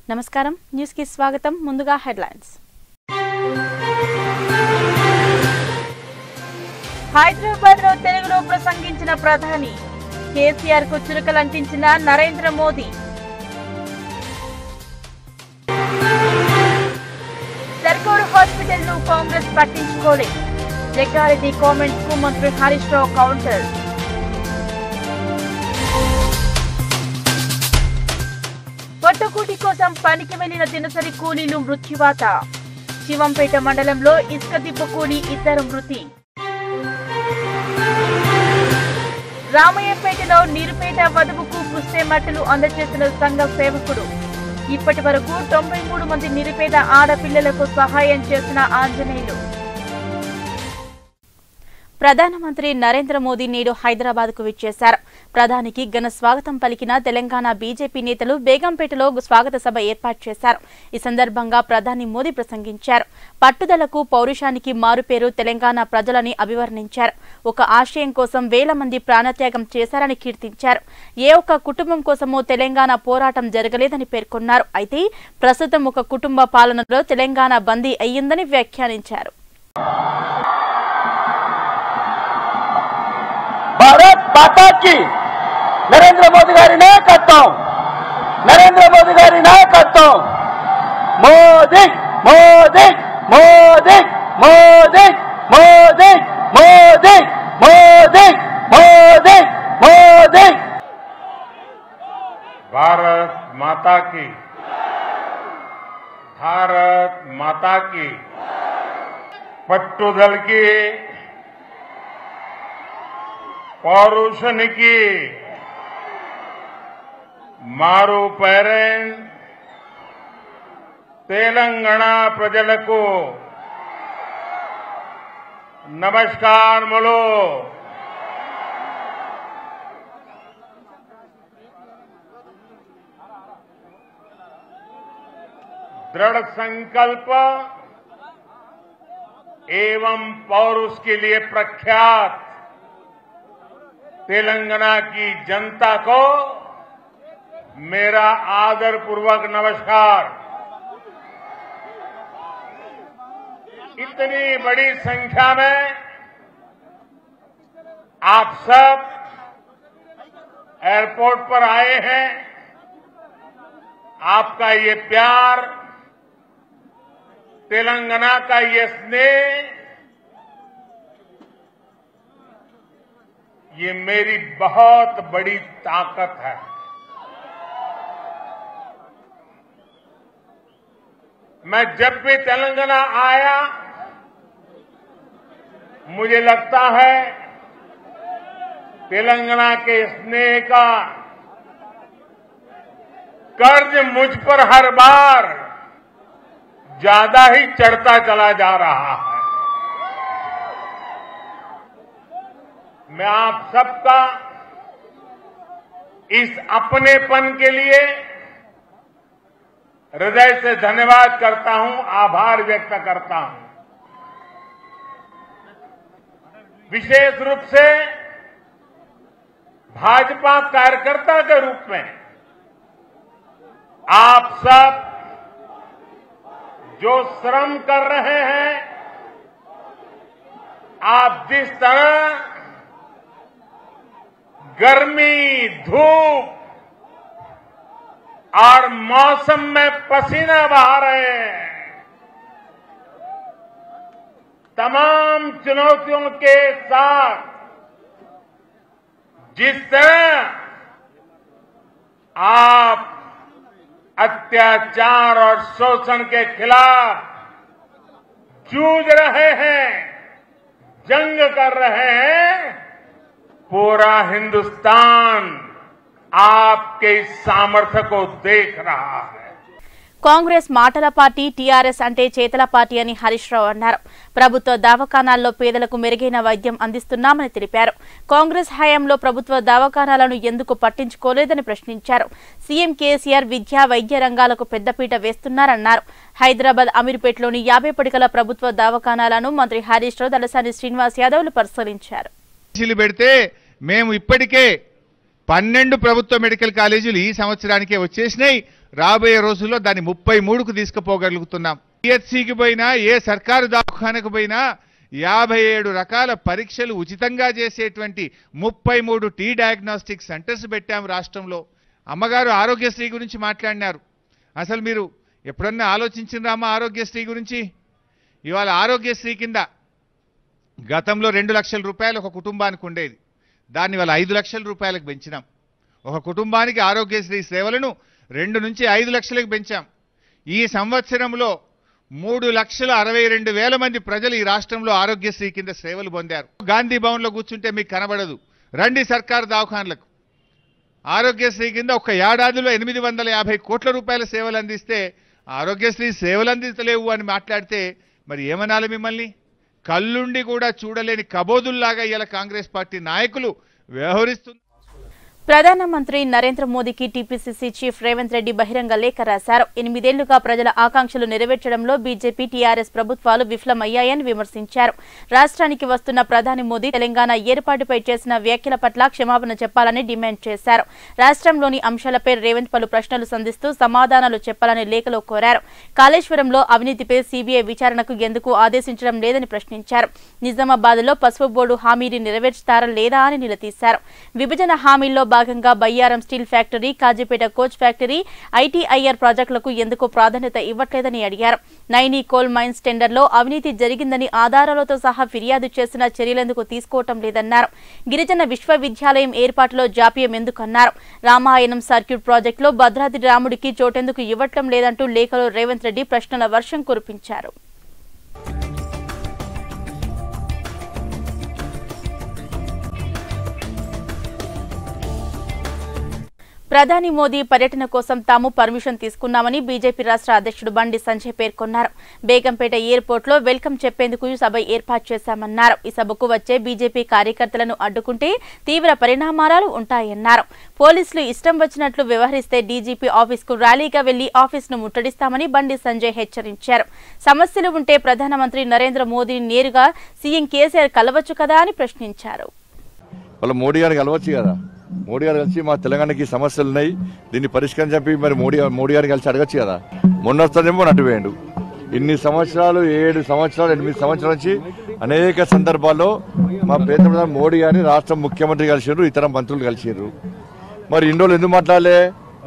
నమస్కారం న్యూస్ కి స్వాగతం ముందుగా హెడ్లైన్స్ హైదరాబాద్ లో తెలుగులో ప్రసంగించిన ప్రధాని కేసీఆర్ కు చురకలంటించిన నరేంద్ర మోదీ సర్కారు హాస్పిటల్ ను కాంగ్రెస్ పట్టించుకోలేదు జగ్గారెడ్డి కామెంట్స్ కు మంత్రి హరీష్ రావు కౌంటర్ పొట్టకూటి కోసం పనికి వెళ్లిన దినసరి కూలీలు మృత్యువాత శివంపేట మండలంలో ఇసుక దిబ్బ కూలి ఇద్దరు మృతి రామయ్యపేటలో నిరుపేట వధువుకు పుస్తే మట్టలు అందజేసిన సంఘ సేవకుడు ఇప్పటి వరకు తొంభై మూడు మంది నిరుపేద ఆడపిల్లలకు సహాయం చేసిన ఆంజనేయులు ప్రధానమంత్రి నరేంద్ర మోదీ నేడు హైదరాబాద్ కు విచ్చేశారు ప్రధానికి ఘన స్వాగతం పలికిన తెలంగాణ బీజేపీ నేతలు బేగంపేటలో స్వాగత సభ ఏర్పాటు చేశారు ఈ సందర్భంగా ప్రధాని మోదీ ప్రసంగించారు పట్టుదలకు పౌరుషానికి మారుపేరు తెలంగాణ ప్రజలని అభివర్ణించారు ఒక ఆశయం కోసం వేల మంది ప్రాణత్యాగం చేశారని కీర్తించారు ఏ ఒక్క కుటుంబం కోసమో తెలంగాణ పోరాటం జరగలేదని పేర్కొన్నారు అయితే ప్రస్తుతం ఒక కుటుంబ పాలనలో తెలంగాణ బందీ అయ్యిందని వ్యాఖ్యానించారు భారత్ మాతా కి నరేంద్ర మోదీ గారి నాయకత్వం నరేంద్ర మోదీ గారి నాయకత్వం మోదీ మోదీ మోదీ మోదీ మోదీ మోదీ మోదీ మోదీ మోదీ भारत माता की भारत माता की పట్టుదల की పౌరుషనికి మారు పేరెంట్ తెలంగాణ ప్రజలకు నమస్కారములు दृढ़ संकल्प एवं पौरुष के लिए प्रख्यात तेलंगाना की जनता को मेरा आदर पूर्वक नमस्कार इतनी बड़ी संख्या में आप सब एयरपोर्ट पर आए हैं आपका ये प्यार तेलंगाना का ये स्नेह ये मेरी बहुत बड़ी ताकत है मैं जब भी तेलंगाना आया मुझे लगता है तेलंगाना के स्नेह का कर्ज मुझ पर हर बार ज्यादा ही चढ़ता चला जा रहा है मैं आप सबका इस अपनेपन के लिए हृदय से धन्यवाद करता हूं आभार व्यक्त करता हूं विशेष रूप से भाजपा कार्यकर्ता के रूप में आप सब जो श्रम कर रहे हैं आप जिस तरह गर्मी धूप और मौसम में पसीना बहा रहे हैं तमाम चुनौतियों के साथ जिस तरह आप अत्याचार और शोषण के खिलाफ जूझ रहे हैं जंग कर रहे हैं पूरा हिंदुस्तान आपके इस सामर्थ्य को देख रहा है కాంగ్రెస్ మాటల పార్టీ టీఆర్ఎస్ అంటే చేతల పార్టీ అని హరీష్ రావు అన్నారు ప్రభుత్వ దవాఖానాల్లో పేదలకు మెరుగైన వైద్యం అందిస్తున్నామని తెలిపారు కాంగ్రెస్ హయాంలో ప్రభుత్వ దవాఖానాలను ఎందుకు పట్టించుకోలేదని ప్రశ్నించారు సీఎం కేసీఆర్ విద్యా వైద్య రంగాలకు పెద్దపీట వేస్తున్నారన్నారు హైదరాబాద్ అమీర్పేటలోని యాభై పడికల ప్రభుత్వ దవాఖానాలను మంత్రి హరీష్ రావు దలసాని శ్రీనివాస్ యాదవ్లు పరిశీలించారు కాలేజీలు పెడితే మేము ఇప్పటికే పన్నెండు ప్రభుత్వ మెడికల్ కాలేజీలు ఈ సంవత్సరానికే వచ్చేసినాయి రాబోయే రోజుల్లో దాన్ని ముప్పై మూడుకు తీసుకుపోగలుగుతున్నాం పిహెచ్సికి పోయినా ఏ సర్కారు దవాఖానకు పోయినా యాభై ఏడు రకాల పరీక్షలు ఉచితంగా చేసేటువంటి ముప్పై మూడు టీ డయాగ్నోస్టిక్ సెంటర్స్ పెట్టాం రాష్ట్రంలో అమ్మగారు ఆరోగ్యశ్రీ గురించి మాట్లాడినారు అసలు మీరు ఎప్పుడన్నా ఆలోచించినామా ఆరోగ్యశ్రీ గురించి ఇవాళ ఆరోగ్యశ్రీ కింద గతంలో రెండు లక్షల రూపాయలు ఒక కుటుంబానికి ఉండేది దాన్ని ఇవాళ ఐదు లక్షల రూపాయలకు పెంచినాం ఒక కుటుంబానికి ఆరోగ్యశ్రీ సేవలను రెండు నుంచి ఐదు లక్షలకు పెంచాం ఈ సంవత్సరంలో మూడు లక్షల అరవై రెండు వేల మంది ప్రజలు ఈ రాష్ట్రంలో ఆరోగ్యశ్రీ కింద సేవలు పొందారు గాంధీ భవన్లో కూర్చుంటే మీకు కనబడదు రండి సర్కారు దవాఖాన్లకు ఆరోగ్యశ్రీ కింద ఒక ఏడాదిలో ఎనిమిది వందల యాభై కోట్ల రూపాయల సేవలు అందిస్తే ఆరోగ్యశ్రీ సేవలు అందించలేవు అని మాట్లాడితే మరి ఏమనాలి మిమ్మల్ని కళ్ళుండి కూడా చూడలేని కబోదుల్లాగా ఇలా కాంగ్రెస్ పార్టీ నాయకులు వ్యవహరిస్తున్నారు ప్రధానమంత్రి నరేంద్ర మోదీకి టీపీసీసీ చీఫ్ రేవంత్ రెడ్డి బహిరంగ లేఖ రాశారు ఎనిమిదేళ్లుగా ప్రజల ఆకాంక్షలు నెరవేర్చడంలో బీజేపీ టీఆర్ఎస్ ప్రభుత్వాలు విఫలమయ్యాయని విమర్శించారు రాష్ట్రానికి వస్తున్న ప్రధాని మోదీ తెలంగాణ ఏర్పాటుపై చేసిన వ్యాఖ్యల పట్ల క్షమాపణ చెప్పాలని డిమాండ్ చేశారు రాష్ట్రంలోని అంశాలపై రేవంత్ పలు ప్రశ్నలు సంధిస్తూ సమాధానాలు చెప్పాలని లేఖలో కోరారు కాళేశ్వరంలో అవినీతిపై సీబీఐ విచారణకు ఎందుకు ఆదేశించడం లేదని ప్రశ్నించారు నిజామాబాద్లో పసుపు బోర్డు హామీని నెరవేర్చుతారా లేదా అని నిలదీశారు విభజన హామీల్లో భాగంగా Bayyaram steel factory Kazipet coach factory ITIR ప్రాజెక్టులకు ఎందుకు ప్రాధాన్యత ఇవ్వట్లేదని అడిగారు నైనీ కోల్ మైన్స్ టెండర్లో అవినీతి జరిగిందని ఆధారాలతో సహా ఫిర్యాదు చేసిన చర్యలెందుకు తీసుకోవటం లేదన్నారు గిరిజన విశ్వవిద్యాలయం ఏర్పాటులో జాప్యం ఎందుకన్నారు రామాయణం సర్క్యూట్ ప్రాజెక్టులో భద్రాద్రి రాముడికి చోటెందుకు ఇవ్వటం లేదంటూ లేఖలో రేవంత్ రెడ్డి ప్రశ్నల వర్షం కురిపించారు ప్రధాని మోదీ పర్యటన కోసం తాము పర్మిషన్ తీసుకున్నామని బీజేపీ రాష్ట్ర అధ్యక్షుడు బండి సంజయ్ పేర్కొన్నారు బేగంపేట ఎయిర్పోర్ట్ లో వెల్కమ్ చెప్పేందుకు ఈ సభ ఏర్పాటు చేశామన్నారు ఈ సభకు వచ్చే బీజేపీ కార్యకర్తలను అడ్డుకుంటే తీవ్ర పరిణామాలు ఉంటాయన్నారు పోలీసులు ఇష్టం వచ్చినట్లు వ్యవహరిస్తే డీజీపీ ఆఫీస్కు ర్యాలీగా వెళ్లి ఆఫీసును ముట్టడిస్తామని బండి సంజయ్ హెచ్చరించారు సమస్యలు ఉంటే ప్రధానమంత్రి నరేంద్ర మోదీని నేరుగా సీఎం కేసీఆర్ కలవచ్చు కదా అని ప్రశ్నించారు వాళ్ళ మోడీ గారికి కలవచ్చు కదా మోడీ గారు కలిసి మా తెలంగాణకి సమస్యలు ఉన్నాయి దీన్ని పరిష్కారం చెప్పి మరి మోడీ మోడీ గారికి కలిసి అడగచ్చు కదా మొన్న వస్తుందేమో నటు వేయండు ఇన్ని సంవత్సరాలు ఏడు సంవత్సరాలు ఎనిమిది సంవత్సరాల నుంచి అనేక సందర్భాల్లో మా ప్రేత ప్రధాని మోడీ గారిని రాష్ట్ర ముఖ్యమంత్రి కలిసిర్రు ఇతర మంత్రులు కలిసిర్రు మరి ఇన్ని రోజులు ఎందుకు మాట్లాడలే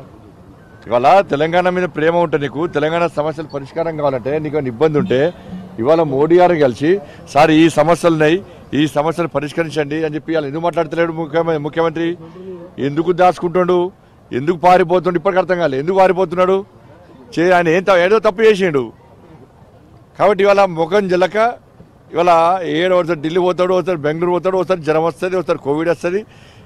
ఇవాళ తెలంగాణ మీద ప్రేమ ఉంటే నీకు తెలంగాణ సమస్యలు పరిష్కారం కావాలంటే నీకు ఏమైనా ఇబ్బంది ఉంటే ఇవాళ మోడీ గారు కలిసి సార్ ఈ సమస్యలు ఉన్నాయి ఈ సమస్యలు పరిష్కరించండి అని చెప్పి వాళ్ళు ఎందుకు మాట్లాడతలేడు ముఖ్యమ- ముఖ్యమంత్రి ఎందుకు దాచుకుంటుండు ఎందుకు పారిపోతుండు ఇప్పటికి అర్థం కాలేదు ఎందుకు పారిపోతున్నాడు చే ఆయన ఏం త- ఏదో తప్పు చేసిండు కాబట్టి ఇవాళ ముఖం జల్లక ఇవాళ ఏడు ఒకసారి ఢిల్లీ పోతాడు ఒకసారి బెంగళూరు పోతాడు ఒకసారి జ్వరం వస్తుంది ఒకసారి కోవిడ్ వస్తుంది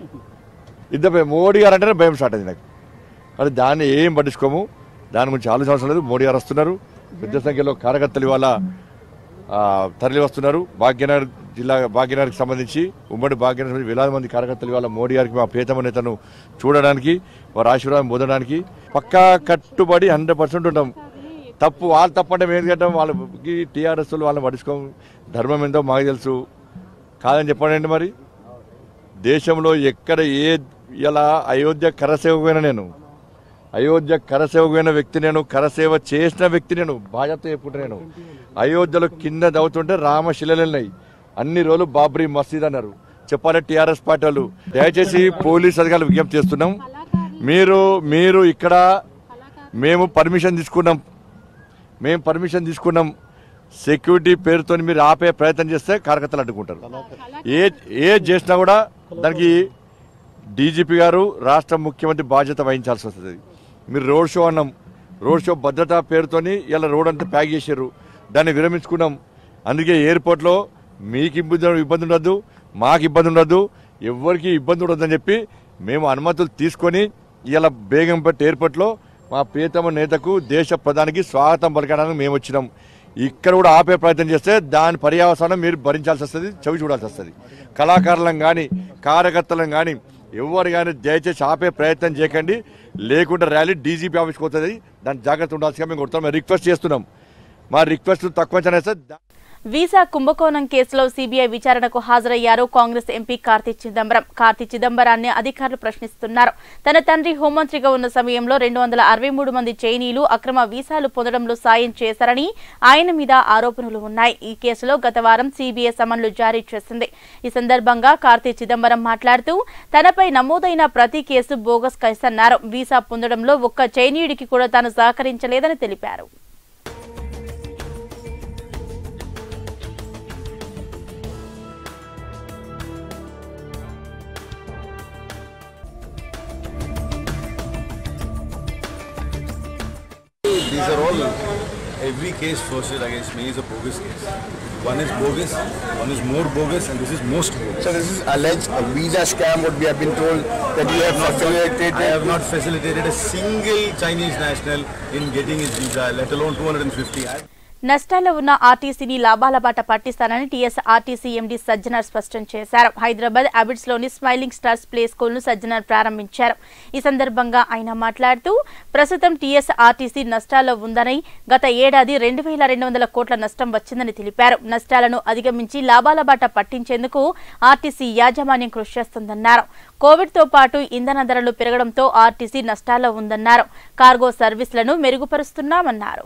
ఇద్దరు మోడీ గారు అంటేనే భయం స్టార్ట్ అయింది నాకు మరి దాన్ని ఏం పట్టించుకోము దాని గురించి ఆలోచన అవసరం లేదు మోడీ గారు వస్తున్నారు పెద్ద సంఖ్యలో కార్యకర్తలు ఇవాళ ఆ, తరలి వస్తున్నారు భాగ్యనగర్ జిల్లా భాగ్యనగర్కి సంబంధించి ఉమ్మడి భాగ్యనగర్ సంబంధించి వేలాది మంది కార్యకర్తలు ఇవాళ మోడీ గారికి మా ప్రియతమ నేతను చూడడానికి వారి ఆశీర్వాదం పొందడానికి పక్కా కట్టుబడి హండ్రెడ్ పర్సెంట్ ఉంటాం తప్పు వాళ్ళు తప్పంటే మేము ఎందుకంటాం వాళ్ళకి టీఆర్ఎస్ వాళ్ళని పట్టించుకోం ధర్మం ఏందో మాకు తెలుసు కాదని చెప్పండి మరి దేశంలో ఎక్కడ ఏ ఇలా అయోధ్య కరసేవకమైన నేను అయోధ్య కరసేవకమైన వ్యక్తి నేను కరసేవ చేసిన వ్యక్తి నేను బాధ్యత చెప్పుకుంటే నేను అయోధ్యలో కింద దవుతుంటే రామశిలలు ఉన్నాయి అన్ని రోజులు బాబ్రీ మసీద్ అన్నారు చెప్పాలి టీఆర్ఎస్ పార్టీ వాళ్ళు దయచేసి పోలీస్ అధికారులు విజ్ఞప్తి చేస్తున్నాం మీరు మీరు ఇక్కడ మేము పర్మిషన్ తీసుకున్నాం మేము పర్మిషన్ తీసుకున్నాం సెక్యూరిటీ పేరుతో మీరు ఆపే ప్రయత్నం చేస్తే కార్యకర్తలు అడ్డుకుంటారు ఏ ఏ చేసినా కూడా దానికి డీజీపీ గారు రాష్ట్ర ముఖ్యమంత్రి బాధ్యత వహించాల్సి వస్తుంది మీరు రోడ్ షో అన్నాం రోడ్ షో భద్రతా పేరుతోని ఇలా రోడ్ అంతా ప్యాక్ చేశారు దాన్ని విరమించుకున్నాం అందుకే ఎయిర్పోర్ట్లో మీకు ఇబ్బంది ఇబ్బంది ఉండదు మాకు ఇబ్బంది ఉండదు ఎవరికి ఇబ్బంది ఉండదని చెప్పి మేము అనుమతులు తీసుకొని ఇలా బేగంపేట ఎయిర్పోర్ట్లో మా ప్రియతమ నేతకు దేశ ప్రధానికి స్వాగతం పలకడానికి మేము వచ్చినాం ఇక్కడ కూడా ఆపే ప్రయత్నం చేస్తే దాని పర్యావసానం మీరు భరించాల్సి వస్తుంది చవి చూడాల్సి వస్తుంది కళాకారులను కానీ కార్యకర్తలను కానీ ఎవరు కానీ దయచేసి ఆపే ప్రయత్నం చేయకండి లేకుంటే ర్యాలీ డీజీపీ ఆఫీస్కి వస్తుంది దాని జాగ్రత్త ఉండాల్సిగా మేము కొడతాం మేము రిక్వెస్ట్ చేస్తున్నాం మా రిక్వెస్ట్ తక్కువ చేస్తే వీసా కుంభకోణం కేసులో సీబీఐ విచారణకు హాజరయ్యారు కాంగ్రెస్ ఎంపీ కార్తీ చిదంబరం కార్తీ చిదంబరాన్ని అధికారులు ప్రశ్నిస్తున్నారు తన తండ్రి హోంమంత్రిగా ఉన్న సమయంలో రెండు వందల అరవై మూడు మంది చైనీయులు అక్రమ వీసాలు పొందడంలో సాయం చేశారని ఆయన మీద ఆరోపణలు ఉన్నాయి ఈ కేసులో గత వారం సీబీఐ సమన్లు జారీ చేసింది ఈ సందర్భంగా కార్తీ చిదంబరం మాట్లాడుతూ తనపై నమోదైన ప్రతి కేసు బోగస్ కేసన్నారు వీసా పొందడంలో ఒక్క చైనీయుడికి కూడా తాను సహకరించలేదని తెలిపారు These are all, every case posted against me is a bogus case. One is bogus, one is more bogus, and this is most bogus. So this is alleged a visa scam. What we have been told that you have facilitated. I have not facilitated a single Chinese national in getting his visa, let alone 250. I- నష్టాల్లో ఉన్న ఆర్టీసీని లాభాల బాట పట్టిస్తానని TS RTC MD Sajjanar స్పష్టం చేశారు హైదరాబాద్ అబిడ్స్ లోని smiling stars play school ను సజ్జనార్ ప్రారంభించారు ఈ సందర్భంగా ఆయన మాట్లాడుతూ ప్రస్తుతం టీఎస్ ఆర్టీసీ నష్టాల్లో ఉందని గత ఏడాది రెండు వేల రెండు వందల కోట్ల నష్టం వచ్చిందని తెలిపారు నష్టాలను అధిగమించి లాభాల బాట పట్టించేందుకు ఆర్టీసీ యాజమాన్యం కృషి చేస్తుందన్నారు కోవిడ్ తో పాటు ఇంధన ధరలు పెరగడంతో ఆర్టీసీ నష్టాల్లో ఉందన్నారు కార్గో సర్వీసులను మెరుగుపరుస్తున్నామన్నారు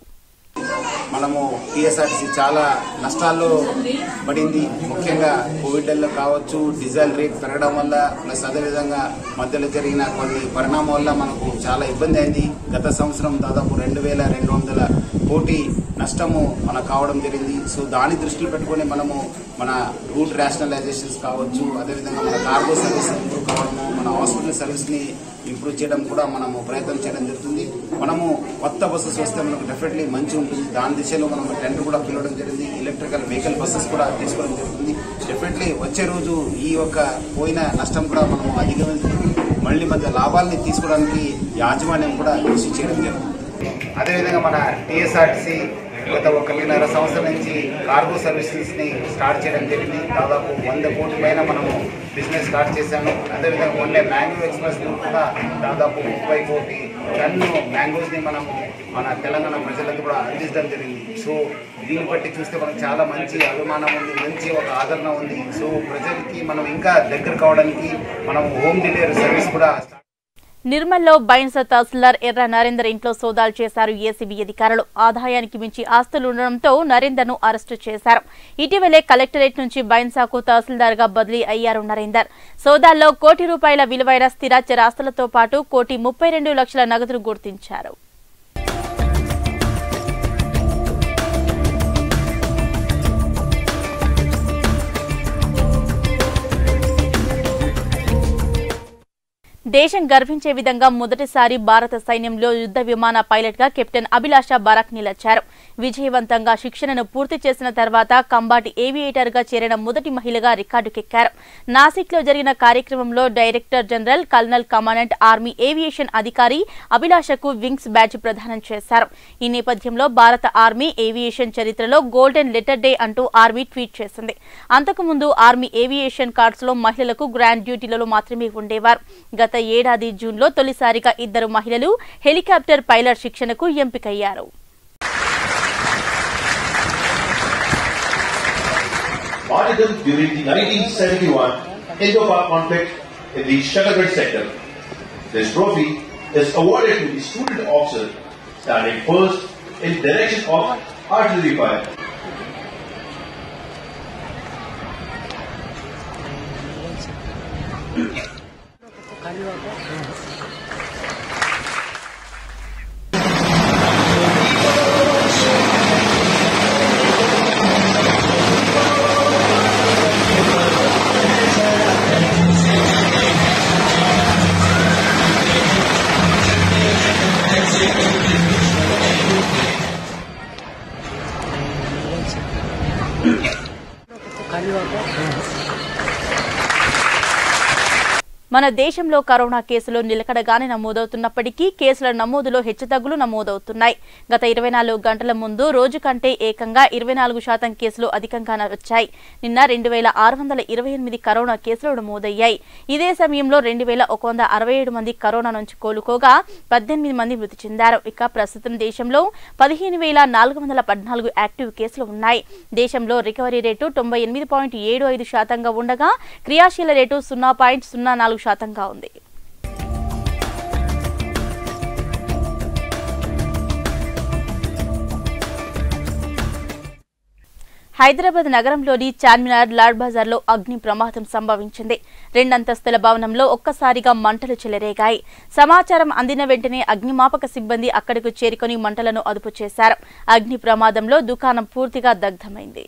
మనము టీఎస్ఆర్టీసీ చాలా నష్టాల్లో పడింది ముఖ్యంగా కోవిడ్లో కావచ్చు డీజిల్ రేట్ పెరగడం వల్ల ప్లస్ అదేవిధంగా మధ్యలో జరిగిన కొన్ని పరిణామం వల్ల మనకు చాలా ఇబ్బంది అయింది గత సంవత్సరం దాదాపు రెండు వేల రెండు వందల కోటి నష్టము మనకు కావడం జరిగింది సో దాన్ని దృష్టిలో పెట్టుకొని మనము మన రూట్ రేషనలైజేషన్స్ కావచ్చు అదేవిధంగా మన కార్గో సర్వీస్ ఇంప్రూవ్ కావడము మన హాస్పిటల్ సర్వీస్ని ఇంప్రూవ్ చేయడం కూడా మనము ప్రయత్నం చేయడం జరుగుతుంది మనము కొత్త బస్సెస్ వస్తే మనకు డెఫినెట్లీ మంచి ఉంటుంది దాని దిశలో మనం టెండర్ కూడా పిలవడం జరిగింది ఎలక్ట్రికల్ వెహికల్ బస్సెస్ కూడా తీసుకోవడం జరుగుతుంది డెఫినెట్లీ వచ్చే రోజు ఈ యొక్క పోయిన నష్టం కూడా మనము అధిగమించి మళ్ళీ మధ్య లాభాలని తీసుకోవడానికి యాజమాన్యం కూడా కృషి చేయడం జరుగుతుంది అదేవిధంగా మన టీఎస్ఆర్టీసీ గత ఒకటిన్నర సంవత్సరం నుంచి కార్గో సర్వీసెస్ ని స్టార్ట్ చేయడం జరిగింది దాదాపు వంద కోట్ల పైన మనము బిజినెస్ స్టార్ట్ చేశాము అదేవిధంగా మొన్నే మ్యాంగో ఎక్స్ప్రెస్ గ్రూప్ కూడా దాదాపు ముప్పై కోటి టన్ను మ్యాంగోస్ ని మనము మన తెలంగాణ ప్రజలకు కూడా అందించడం జరిగింది సో దీన్ని బట్టి చూస్తే మనకు చాలా మంచి అభిమానం ఉంది మంచి ఒక ఆదరణ ఉంది సో ప్రజలకి మనం ఇంకా దగ్గర కావడానికి మనం హోమ్ డెలివరీ సర్వీస్ కూడా నిర్మల్లో బైన్స తహసీల్దార్ ఎర్ర నరేందర్ ఇంట్లో సోదాలు చేశారు ఏసీబీ అధికారులు ఆదాయానికి మించి ఆస్తులు ఉండడంతో నరేందర్ ను అరెస్టు చేశారు ఇటీవలే కలెక్టరేట్ నుంచి బైన్సాకు తహసీల్దార్ గా బదిలీ అయ్యారు నరేందర్ సోదాల్లో కోటి రూపాయల విలువైన స్థిరాచర ఆస్తులతో పాటు కోటి ముప్పై రెండు లక్షల నగదును గుర్తించారు దేశం గర్వించే విధంగా మొదటిసారి భారత సైన్యంలో యుద్ధ విమాన పైలట్ గా కెప్టెన్ అభిలాష బారాక్ నిలిచారు విజయవంతంగా శిక్షణను పూర్తి చేసిన తర్వాత కంబాటి ఏవియేటర్ గా చేరిన మొదటి మహిళగా రికార్డుకెక్కారు నాసిక్ లో జరిగిన కార్యక్రమంలో director general colonel commandant army aviation అధికారి అభిలాషకు వింగ్స్ బ్యాడ్జ్ ప్రదానం చేశారు ఈ నేపథ్యంలో భారత ఆర్మీ ఏవియేషన్ చరిత్రలో గోల్డెన్ లెటర్ డే అంటూ ఆర్మీ ట్వీట్ చేసింది అంతకుముందు ఆర్మీ ఏవియేషన్ కార్డ్స్ లో మహిళలకు గ్రాండ్ డ్యూటీలలో మాత్రమే ఉండేవారు గత ఏడాది జూన్లో తొలిసారిగా ఇద్దరు మహిళలు హెలికాప్టర్ పైలట్ శిక్షణకు ఎంపికయ్యారు martyrdom during the 1971 Indo-Pak conflict in the Shuttergate sector. This trophy is awarded to the student officer standing first in direction of artillery fire. మన దేశంలో కరోనా కేసులు నిలకడగానే నమోదవుతున్నప్పటికీ కేసుల నమోదులో హెచ్చుతగ్గులు నమోదవుతున్నాయి గత ఇరవై నాలుగు గంటల ముందు రోజు కంటే ఏకంగా ఇరవై నాలుగు శాతం కేసులు అధికంగా వచ్చాయి నిన్న రెండు వేల ఆరు వందల ఇరవై ఎనిమిది కరోనా కేసులు నమోదయ్యాయి ఇదే సమయంలో రెండు వేల ఒక వంద అరవై ఏడు మంది కరోనా నుంచి కోలుకోగా పద్దెనిమిది మంది మృతి చెందారు ఇక ప్రస్తుతం దేశంలో పదిహేను వేల నాలుగు వందల పద్నాలుగు యాక్టివ్ కేసులు ఉన్నాయి దేశంలో రికవరీ రేటు తొంభై ఎనిమిది పాయింట్ ఏడు ఐదు శాతంగా ఉండగా క్రియాశీల రేటు సున్నా పాయింట్ సున్నా నాలుగు శాతంగా ఉంది హైదరాబాద్ నగరంలోని చార్మినార్ లాడ్ బజార్లో అగ్ని ప్రమాదం సంభవించింది రెండంతస్తుల భవనంలో ఒక్కసారిగా మంటలు చెలరేగాయి సమాచారం అందిన వెంటనే అగ్నిమాపక సిబ్బంది అక్కడకు చేరుకొని మంటలను అదుపు చేశారు అగ్ని ప్రమాదంలో దుకాణం పూర్తిగా దగ్ధమైంది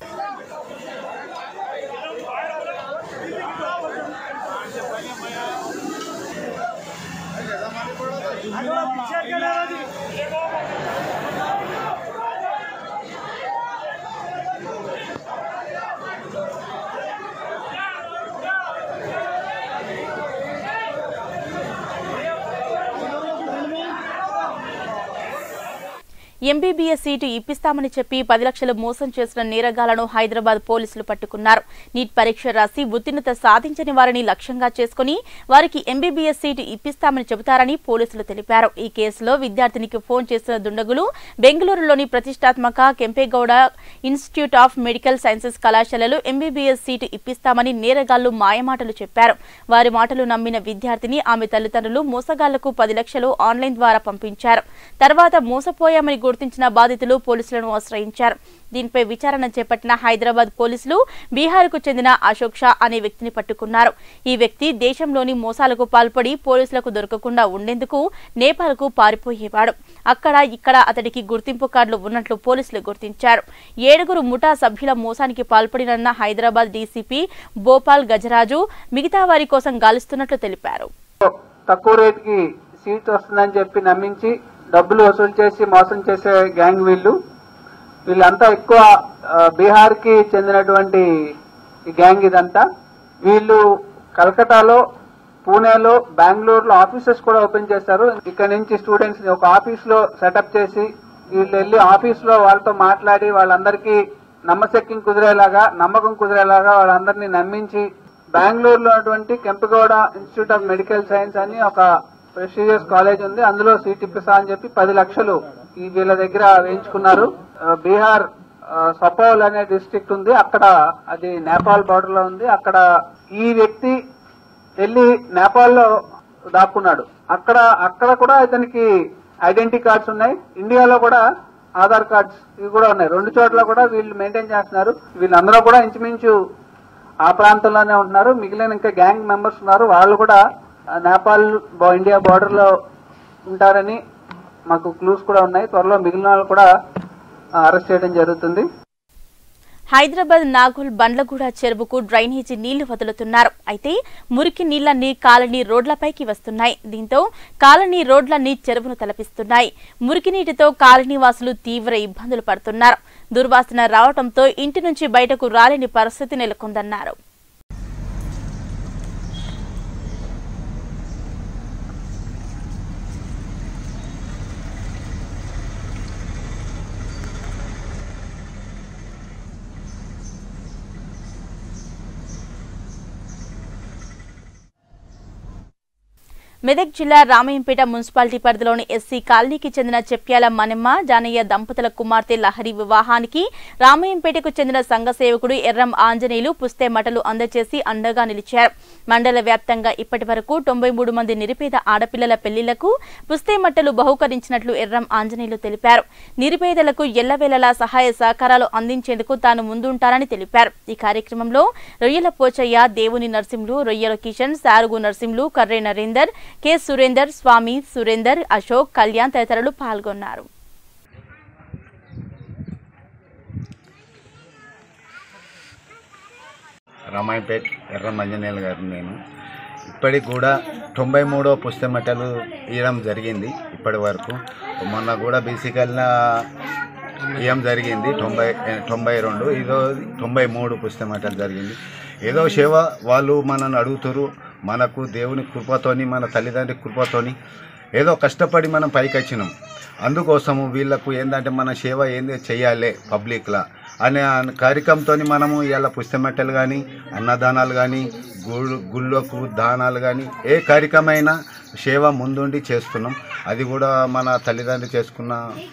ఎంబీబీఎస్ సీటు ఇప్పిస్తామని చెప్పి పది లక్షలు మోసం చేసిన నేరగాలను హైదరాబాద్ పోలీసులు పట్టుకున్నారు నీట్ పరీక్ష రాసి ఉత్తీర్ణత సాధించని వారిని లక్ష్యంగా చేసుకుని వారికి ఎంబీబీఎస్ సీటు ఇప్పిస్తామని చెబుతారని పోలీసులు తెలిపారు ఈ కేసులో విద్యార్థినికి ఫోన్ చేసిన దుండగులు బెంగళూరులోని ప్రతిష్టాత్మక Kempegowda institute of medical sciences కళాశాలలో ఎంబీబీఎస్ సీటు ఇప్పిస్తామని నేరగాళ్లు మాయమాటలు చెప్పారు వారి మాటలు నమ్మిన విద్యార్థిని ఆమె తల్లిదండ్రులు మోసగాళ్లకు పది లక్షలు ఆన్లైన్ ద్వారా పంపించారు తర్వాత మోసపోయామని గుర్తించిన బాధితులు పోలీసులను ఆశ్రయించారు దీనిపై విచారణ చేపట్టిన హైదరాబాద్ పోలీసులు బీహార్కు చెందిన అశోక్ షా అనే వ్యక్తిని పట్టుకున్నారు ఈ వ్యక్తి దేశంలోని మోసాలకు పాల్పడి పోలీసులకు దొరకకుండా ఉండేందుకు నేపాల్కు పారిపోయేవాడు అక్కడ ఇక్కడ అతడికి గుర్తింపు కార్డులు ఉన్నట్లు పోలీసులు గుర్తించారు ఏడుగురు ముఠా సభ్యుల మోసానికి పాల్పడినన్న హైదరాబాద్ డీసీపీ భోపాల్ గజరాజు మిగతా వారి కోసం గాలిస్తున్నట్లు తెలిపారు తక్కువ రేటుకి సీట్ వస్తుందని చెప్పి నమ్మించి డబ్బులు వసూలు చేసి మోసం చేసే గ్యాంగ్ వీళ్ళు వీళ్ళంతా ఎక్కువ ఆ, బీహార్ కి చెందినటువంటి ఈ గ్యాంగ్ ఇదంతా వీళ్ళు కలకటాలో పూణేలో బెంగళూరులో ఆఫీసెస్ కూడా ఓపెన్ చేశారు ఇక్కడ నుంచి స్టూడెంట్స్ ని ఒక ఆఫీస్ లో సెటప్ చేసి వీళ్ళు వెళ్ళి ఆఫీస్ లో వాళ్ళతో మాట్లాడి వాళ్ళందరికీ నమ్మశక్యం కుదిరేలాగా నమ్మకం కుదిరేలాగా వాళ్ళందరినీ నమ్మించి బెంగళూరులో ఉన్నటువంటి Kempegowda institute of medical science అని ఒక ప్రెస్టీజియస్ కాలేజ్ ఉంది అందులో సీట్ ఇప్పిస్తా అని చెప్పి పది లక్షలు ఈ వీళ్ళ దగ్గర వేయించుకున్నారు ఆ, బీహార్ ఆ, సపౌల్ అనే డిస్ట్రిక్ట్ ఉంది అక్కడ అది నేపాల్ బార్డర్ లో ఉంది అక్కడ ఈ వ్యక్తి వెళ్ళి నేపాల్లో దాక్కున్నాడు అక్కడ అక్కడ కూడా ఇతనికి ఐడెంటిటీ కార్డ్స్ ఉన్నాయి ఇండియాలో కూడా ఆధార్ కార్డ్స్ ఇవి కూడా ఉన్నాయి రెండు చోట్ల కూడా వీళ్ళు మెయింటైన్ చేస్తున్నారు వీళ్ళందరూ కూడా ఇంచుమించు ఆ ప్రాంతంలోనే ఉంటున్నారు మిగిలిన ఇంకా గ్యాంగ్ మెంబర్స్ ఉన్నారు వాళ్ళు కూడా ఆ, నేపాల్ బా- ఇండియా బార్డర్ లో ఉంటారని మాకు క్లూస్ కూడా ఉన్నాయి త్వరలో మిగిలిన వాళ్ళు కూడా అరెస్ట్ చేయడం జరుగుతుంది హైదరాబాద్ నాగోల్ బండ్లగూడ చెరువుకు డ్రైనేజీ నీళ్లు వదులుతున్నారు అయితే మురికి నీళ్లన్నీ కాలనీ రోడ్లపైకి వస్తున్నాయి దీంతో కాలనీ రోడ్లన్నీ చెరువును తలపిస్తున్నాయి మురికి నీటితో కాలనీ వాసులు తీవ్ర ఇబ్బందులు పడుతున్నారు దుర్వాసన రావడంతో ఇంటి నుంచి బయటకు రాలేని పరిస్థితి నెలకొందన్నారు మెదక్ జిల్లా రామయ్యంపేట మున్సిపాలిటీ పరిధిలోని ఎస్సీ కాలనీకి చెందిన చెప్యాల మనమ్మ జానయ్య దంపతుల కుమార్తె లహరి వివాహానికి రామయ్యంపేటకు చెందిన సంఘ సేవకుడు ఎర్రం ఆంజనేయులు పుస్తే మటలు అందజేసి అండగా నిలిచారు మండల వ్యాప్తంగా ఇప్పటి వరకు తొంభై మూడు మంది నిరుపేద ఆడపిల్లల పెళ్లిళ్లకు పుస్తే మట్టలు బహుకరించినట్లు ఎర్రం ఆంజనేయులు తెలిపారు నిరుపేదలకు ఎల్లవేళలా సహాయ సహకారాలు అందించేందుకు తాను ముందుంటారని తెలిపారు ఈ కార్యక్రమంలో రొయ్యల పోచయ్య దేవుని నర్సింహులు రొయ్యల కిషన్ సారుగు నర్సింహులు కర్రే నరేందర్ కె సురేందర్ స్వామి సురేందర్ అశోక్ కళ్యాణ్ తదితరులు పాల్గొన్నారు రామాయపేట్ ఎర్ర మంజనేయులు గారు నేను ఇప్పటికి కూడా తొంభై మూడో పుస్తమటలు ఇవ్వడం జరిగింది ఇప్పటి వరకు మొన్న కూడా బీసీకల్న ఇవ్వడం జరిగింది తొంభై తొంభై రెండు ఇదో తొంభై మూడు పుస్తమటలు జరిగింది ఏదో సేవ వాళ్ళు మనల్ని అడుగుతారు మనకు దేవుని కృపతోని మన తల్లిదండ్రి కృపతోని ఏదో కష్టపడి మనం పైకి వచ్చినాం అందుకోసము వీళ్ళకు ఏంటంటే మన సేవ ఏంది చేయాలి పబ్లిక్లా అనే కార్యక్రమంతో మనము ఇవాళ పుస్తమెట్టలు కానీ అన్నదానాలు కానీ గుళ్ళు గుళ్ళకు దానాలు కానీ ఏ కార్యక్రమైనా సేవ ముందుండి చేస్తున్నాం అది కూడా మన తల్లిదండ్రులు చేసుకున్న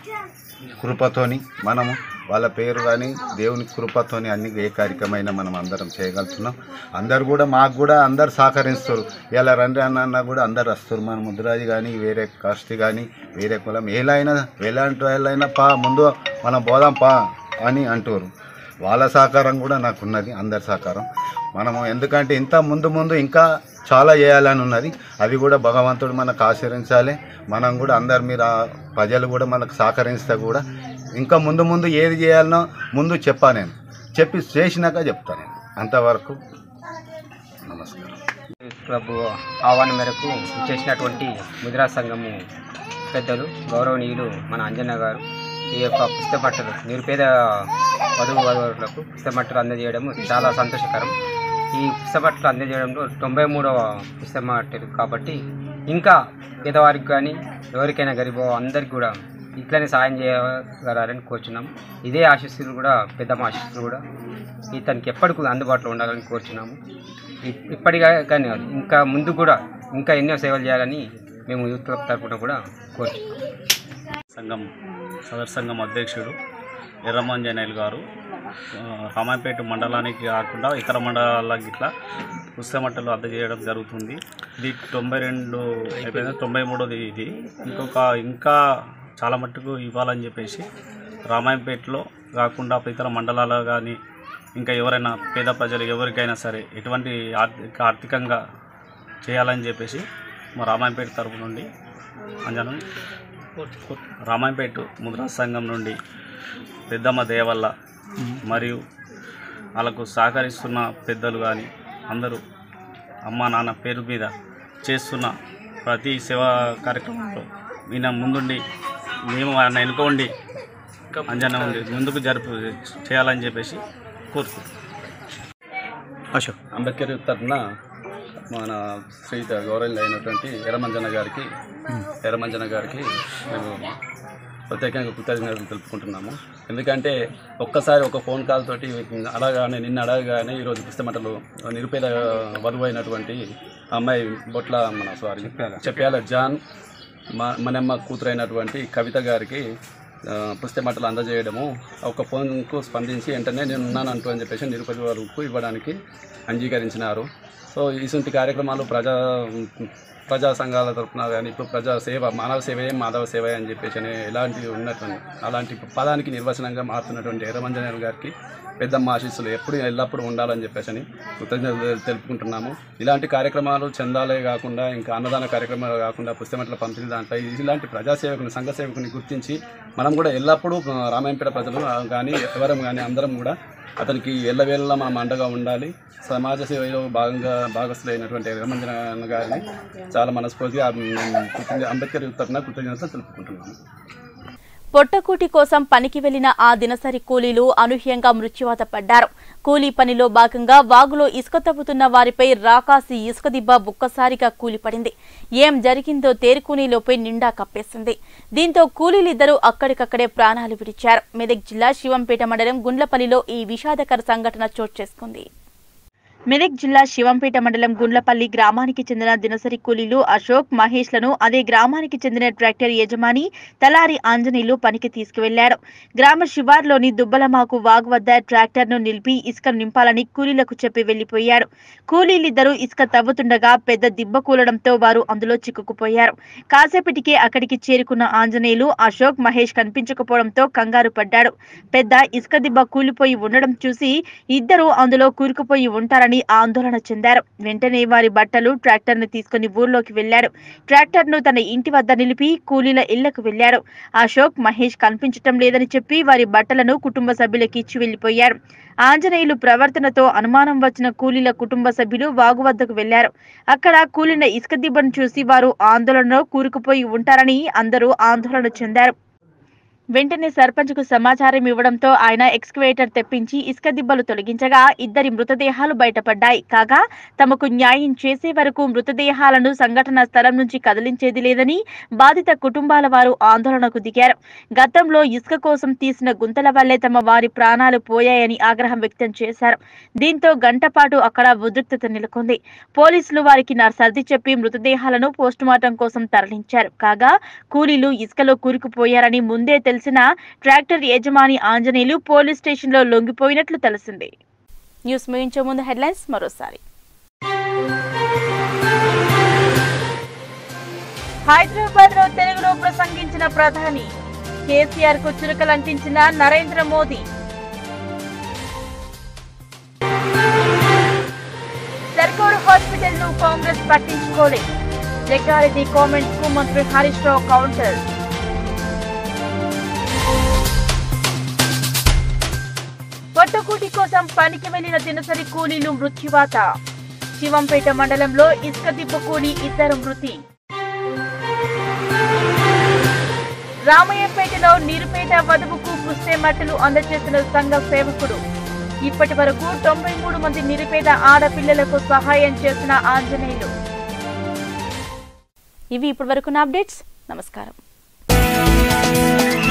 కృపతోని మనము వాళ్ళ పేరు కానీ దేవుని కృపతోని అన్ని ఏ కార్యక్రమైనా మనం అందరం చేయగలుగుతున్నాం అందరు కూడా మాకు కూడా అందరు సహకరిస్తారు ఇలా రండి అన్న అన్న కూడా అందరు వస్తారు మన ముద్రాజు కానీ వేరే కాస్ట్ కానీ వేరే కులం ఎలా అయినా ఎలాంటి వాళ్ళైనా పా ముందు మనం పోదాం పా అని అంటారు వాళ్ళ సహకారం కూడా నాకు ఉన్నది అందరి సహకారం మనము ఎందుకంటే ఇంత ముందు ముందు ఇంకా చాలా చేయాలని ఉన్నది అది కూడా భగవంతుడు మనకు ఆశీర్వించాలి మనం కూడా అందరి మీద ప్రజలు కూడా మనకు సహకరిస్తే కూడా ఇంకా ముందు ముందు ఏది చేయాలనో ముందు చెప్పా నేను చెప్పి చేసినాక చెప్తాను నేను అంతవరకు నమస్కారం క్లబ్ ఆహ్వానం మేరకు చేసినటువంటి ముద్రా సంఘము పెద్దలు గౌరవనీయులు మన అంజన్న గారు ఈ యొక్క పుస్తపట్టలు నిరుపేద వధువు వధువులకు పుస్తపట్టలు అందజేయడం చాలా సంతోషకరం ఈ పుస్తపట్టలు అందజేయడంలో తొంభై మూడవ పుస్తమట్టలు కాబట్టి ఇంకా పేదవారికి కానీ ఎవరికైనా గరీబో అందరికి కూడా ఇట్లనే సాయం చేయగలరని కోరుచున్నాం ఇదే ఆశీస్సులు కూడా పెద్దమ్మ ఆశీస్సులు కూడా ఇతనికి ఎప్పటికీ అందుబాటులో ఉండాలని కోరుచున్నాము ఇప్- ఇప్పటిగా కానీ కాదు, ఇంకా ముందు కూడా ఇంకా ఎన్నో సేవలు చేయాలని మేము యూత్ క్లబ్ తరఫున కూడా కోరుచున్నాం సంఘం సదర్ సంఘం అధ్యక్షుడు ఎర్రమంజనేయులు గారు ఆ, రామాయపేట మండలానికి కాకుండా ఇతర మండలాలకు ఇట్లా పుస్తమట్టలు అందజేయడం జరుగుతుంది ఇది తొంభై రెండు అయిపోయింది తొంభై మూడోది ఇది ఇంకొక ఇంకా చాలా మట్టుకు ఇవ్వాలని చెప్పేసి రామాయంపేటలో కాకుండా ఇతర మండలాలు కానీ ఇంకా ఎవరైనా పేద ప్రజలు ఎవరికైనా సరే ఎటువంటి ఆర్థిక ఆర్థికంగా చేయాలని చెప్పేసి మా రామాయంపేట తరపు నుండి అంజనం రామాయంపేట ముద్రా సంఘం నుండి పెద్దమ్మ దయ వల్ల మరియు వాళ్ళకు సహకరిస్తున్న పెద్దలు కానీ అందరూ అమ్మ నాన్న పేరు మీద చేస్తున్న ప్రతి సేవా కార్యక్రమంలో ఈయన ముందుండి మేము ఆయన ఎన్నుకోండి అంజన ఉండి ముందుకు జరుపు చేయాలని చెప్పేసి కోరుకుంటున్నాం అశోక్ అంబేద్కర్ తరఫున మన శ్రీ గౌరవం అయినటువంటి ఎర్రమంజన గారికి ఎర్రమంజన గారికి మేము ప్రత్యేకంగా కృతజ్ఞతలు తెలుపుకుంటున్నాము ఎందుకంటే ఒక్కసారి ఒక ఫోన్ కాల్ తోటి అలాగానే నిన్న అడగగానే ఈరోజు పుస్తమటలు నిరుపేద వధువు అయినటువంటి అమ్మాయి బొట్ల మన సారీ చెప్పాల జాన్ మా మనమ్మ కూతురైనటువంటి కవిత గారికి ఆ, పుస్తమటలు అందజేయడము ఒక ఫోన్కు స్పందించి వెంటనే నేను ఉన్నాను అంటూ అని చెప్పేసి నిరుపేద వరకు ఇవ్వడానికి అంగీకరించినారు సో ఇటువంటి కార్యక్రమాలు ప్రజా ప్రజా సంఘాల తరఫున కానీ ఇప్పుడు ప్రజా సేవ మానవ సేవయే మాధవ సేవే అని చెప్పేసి అనే ఎలాంటి ఉన్నటువంటి అలాంటి పదానికి నిర్వచనంగా మారుతున్నటువంటి ఎర్రమంజనేయులు గారికి పెద్దమ్మ ఆశీస్సులు ఎప్పుడు ఎల్లప్పుడూ ఉండాలని చెప్పేసి అని కృతజ్ఞతలు తెలుపుకుంటున్నాము ఇలాంటి కార్యక్రమాలు చందాలే కాకుండా ఇంకా అన్నదాన కార్యక్రమాలు కాకుండా పుస్తమెట్ల పంపిణీ దాంట్లో ఇలాంటి ప్రజాసేవకుని సంఘ సేవకుని గుర్తించి మనం కూడా ఎల్లప్పుడూ ఆ, రామాయంపేట ప్రజలు ఆ, కానీ ఎవరం కానీ అందరం కూడా అతనికి ఎల్లవేళలా మనం అండగా ఉండాలి సమాజ సేవలో భాగంగా భాగస్థులైనటువంటి ఎర్రమంజన గారిని చాలా మనస్ఫూర్తిగా ఆ, కృతజ్ఞ అంబేద్కర్ తరఫున కృతజ్ఞతలు తెలుపుకుంటున్నాము పొట్టకూటి కోసం పనికి వెళ్లిన ఆ దినసరి కూలీలు అనూహ్యంగా మృత్యువాత పడ్డారు కూలీ పనిలో భాగంగా వాగులో ఇసుక తవ్వుతున్న వారిపై రాకాసి ఇసుక దిబ్బ ఒక్కసారిగా కూలిపడింది ఏం జరిగిందో తేరుకునేలోపై నిండా కప్పేసింది దీంతో కూలీలిద్దరూ అక్కడికక్కడే ప్రాణాలు విడిచారు మెదక్ జిల్లా శివంపేట మండలం గుండ్లపల్లిలో ఈ విషాదకర సంఘటన చోటు చేసుకుంది మెదక్ జిల్లా శివంపేట మండలం గుండ్లపల్లి గ్రామానికి చెందిన దినసరి కూలీలు అశోక్ మహేష్ లను అదే గ్రామానికి చెందిన ట్రాక్టర్ యజమాని తలారి ఆంజనేయులు పనికి తీసుకువెళ్లారు గ్రామ శివార్లోని దుబ్బలమాకు వాగు వద్ద ట్రాక్టర్ ను నిలిపి ఇసుక నింపాలని కూలీలకు చెప్పి వెళ్లిపోయారు కూలీలిద్దరూ ఇసుక తవ్వుతుండగా పెద్ద దిబ్బ కూలడంతో వారు అందులో చిక్కుకుపోయారు కాసేపటికే అక్కడికి చేరుకున్న ఆంజనేయులు అశోక్ మహేష్ కనిపించకపోవడంతో కంగారు పడ్డాడు పెద్ద ఇసుక దిబ్బ కూలిపోయి ఉండడం చూసి ఇద్దరు అందులో కూరుకుపోయి ఉంటారని ఆందోళన చెందారు వెంటనే వారి బట్టలు ట్రాక్టర్ ను తీసుకుని ఊర్లోకి వెళ్లాడు ట్రాక్టర్ ను తన ఇంటి వద్ద నిలిపి కూలీల ఇళ్లకు వెళ్లాడు అశోక్ మహేష్ కనిపించటం లేదని చెప్పి వారి బట్టలను కుటుంబ సభ్యులకి ఇచ్చి వెళ్లిపోయారు ఆంజనేయులు ప్రవర్తనతో అనుమానం వచ్చిన కూలీల కుటుంబ సభ్యులు వాగు వద్దకు వెళ్లారు అక్కడ కూలిన ఇసుక దిబ్బను చూసి వారు ఆందోళనలో కూరుకుపోయి ఉంటారని అందరూ ఆందోళన చెందారు వెంటనే సర్పంచ్ కు సమాచారం ఇవ్వడంతో ఆయన ఎక్స్కవేటర్ తెప్పించి ఇసుక దిబ్బలు తొలగించగా ఇద్దరి మృతదేహాలు బయటపడ్డాయి కాగా తమకు న్యాయం చేసే వరకు మృతదేహాలను సంఘటన స్థలం నుంచి కదిలించేది లేదని బాధిత కుటుంబాల వారు ఆందోళనకు దిగారు గతంలో ఇసుక కోసం తీసిన గుంతల వల్లే తమ వారి ప్రాణాలు పోయాయని ఆగ్రహం వ్యక్తం చేశారు దీంతో గంట పాటు అక్కడ ఉద్రిక్తత నెలకొంది పోలీసులు వారికి నా సర్ది చెప్పి మృతదేహాలను పోస్టుమార్టం కోసం తరలించారు కాగా కూలీలు ఇసుకలో కూరుకుపోయారని ముందే తెలిసిన ట్రాక్టర్ యజమాని ఆంజనేయులు పోలీస్ స్టేషన్ లో లొంగిపోయినట్లు తెలిసింది న్యూస్ ముగించే ముందు హెడ్లైన్స్ మరోసారి హైదరాబాద్ లో తెలుగులో ప్రసంగించిన ప్రధాని కేసీఆర్ కు చురకలంటించిన నరేంద్ర మోదీ సర్కారు హాస్పిటల్ ను కాంగ్రెస్ పట్టించుకోలేదు జగ్గారెడ్డి కామెంట్స్ కు మంత్రి హరీష్ రావు కౌంటర్ పొట్టకూటి కోసం పనికి వెళ్లిన దినసరి కూలీలు మృత్యువాత శివంపేట మండలంలో ఇసుక దిబ్బ కూలి ఇద్దరు మృతి రామయ్యపేటలో నిరుపేట వధువుకు పుస్తే మట్టలు అందజేసిన సంఘ సేవకుడు ఇప్పటి వరకు తొంభై మూడు మంది నిరుపేద ఆడపిల్లలకు సహాయం చేసిన ఆంజనేయులు ఇవి ఇప్పటి వరకు అప్డేట్స్ నమస్కారం